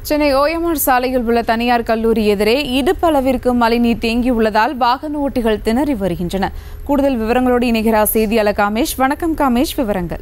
Chennai OMR சாலையில் உள்ள தனியார் கல்லூரி எதிரே இடுப்பளவிற்கு மழைநீர் தேங்கியுள்ளதால் வாகன ஓட்டிகள் திணறி வருகின்றன கூடுதல் விவரங்களோடு இணைகிறார் செய்தியாளர் காமேஷ் வணக்கம் காமேஷ் விவரங்கள்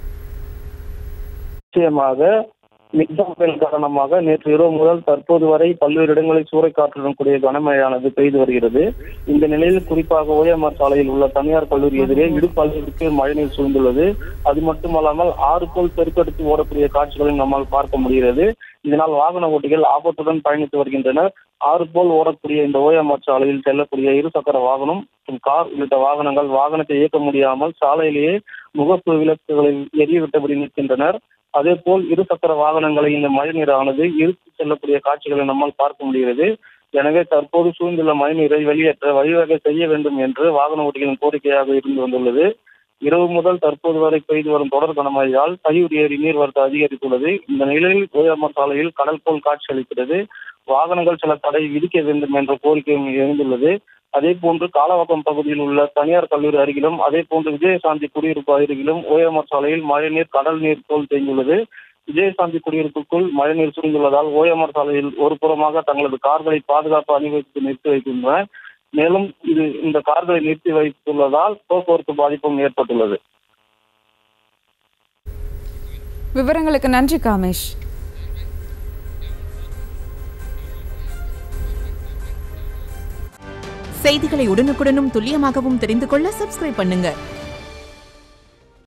நிச்சயமாக மிக்சம் புயல் காரணமாக நேற்று இரவு முதல் தற்போது வரை பல்வேறு இடங்களில் சூறைக்காற்றுடன் கூடிய கனமழையானது பெய்து வருகிறது இந்த நிலையில் குறிப்பாக ஓஎம்ஆர் சாலையில் உள்ள தனியார் கல்லூரி எதிரே இடுப்பளவிற்கு மழைநீர் சூழ்ந்துள்ளது அது மட்டுமல்லாமல் ஆறு போல் பெருக்கெடுத்து ஓடக்கூடிய காட்சிகளை நம்மால் பார்க்க முடிகிறது இதனால் வாகன ஓட்டிகள் ஆபத்துடன் பயணித்து வருகின்றனர் ஆறு போல் ஓடக்கூடிய இந்த ஓஎம்ஆர் சாலையில் செல்லக்கூடிய இருசக்கர வாகனம் மற்றும் கார் உள்ளிட்ட வாகனங்கள் வாகனத்தை இயக்க முடியாமல் சாலையிலேயே முகப்பு விளக்குகளை எரியவிட்டபடி நிற்கின்றனர் அதே போல் இருசக்கர வாகனங்களை இந்த மழைநீரானது இழுத்து செல்லக்கூடிய காட்சிகளை நம்மால் பார்க்க முடிகிறது எனவே தற்போது சூழ்ந்துள்ள மழைநீரை வெளியேற்ற வழிவகை செய்ய வேண்டும் என்று வாகன ஓட்டிகளின் கோரிக்கையாக இருந்து வந்துள்ளது இரவு முதல் தற்போது வரை பெய்து வரும் தொடர் கனமழையால் கையூர் ஏரி நீர்வரத்து அதிகரித்துள்ளது இந்த நிலையில் ஓயாமர் சாலையில் கடல் போல் காட்சியளிக்கிறது வாகனங்கள் சில தடை விதிக்க வேண்டும் என்ற கோரிக்கையும் எழுந்துள்ளது அதே போன்று காலவாக்கம் பகுதியில் உள்ள தனியார் கல்லூரி அருகிலும் அதே போன்று விஜயசாந்தி குடியிருப்பு அருகிலும் ஓஎம்ஆர் சாலையில் மழைநீர் கடல் நீர் போல் தேங்கியுள்ளது விஜயசாந்தி குடியிருப்புக்குள் மழைநீர் சுருந்துள்ளதால் ஓஎம்ஆர் சாலையில் ஒரு புறமாக தங்களது கார்களை பாதுகாப்பு அணிவகுத்து நிறுத்தி வைக்கின்றனர் மேலும் இது இந்த கார்களை நிறுத்தி வைத்துள்ளதால் போக்குவரத்து பாதிப்பும் ஏற்பட்டுள்ளது விவரங்களுக்கு நன்றி காமேஷ் செய்திகளை உடனுக்குடனும் துல்லியமாகவும் தெரிந்து கொள்ள சப்ஸ்கிரைப் பண்ணுங்க